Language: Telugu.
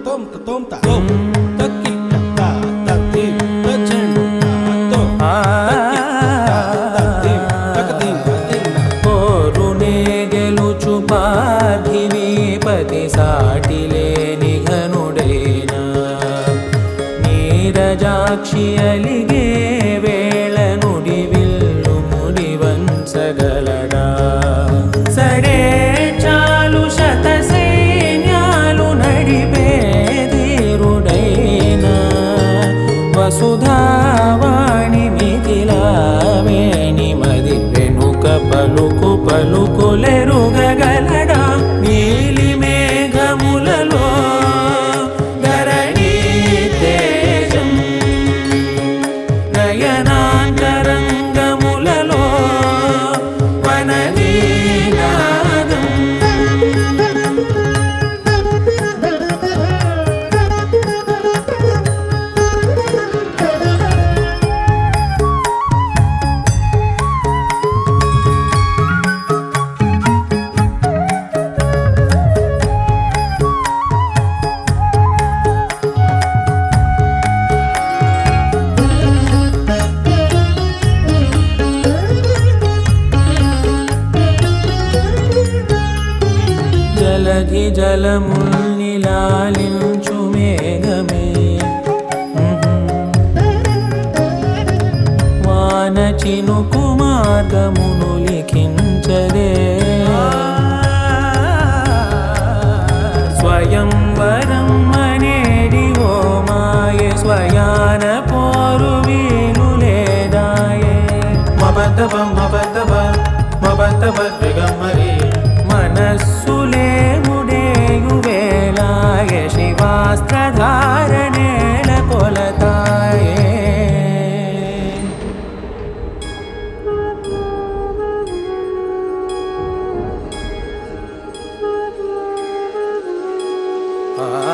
తోం త తోం త తోం తక్కి త త తి త చెండు త తోం తక్కి త త తి తక తి తి కోరునే గెలుచు పార్థివీపతి సాటిలేని ఘనుడైనా నీరజాక్షి అలిగే వేళ నుడి విల్లు ముడి వంచగలడా సరే చాలు శత సైన్యాలు నడిపే ధీరుడైనా వసుధావాణి మిథిలావేణి మది వెనుక పలుకు పలుకులెరుగగలడా నీలి మేఘములలో ధరణి తేజం నయనాంతరంగములలో వననీనాదం జలధి జలముల్ని లాలించు మేఘమే వాన చినుకు మార్గమును లిఖించదే స్వయంవరం అనేడి ఓ మాయే స్వయాన పోరు వీలు లేదాయే మబద్దబ మబద్దబ మబద్దబ దిగమ్మరి మనస్సులే ముడేయు వేళాయ శివాస్త్రధారణేల కొలతాయే ఆ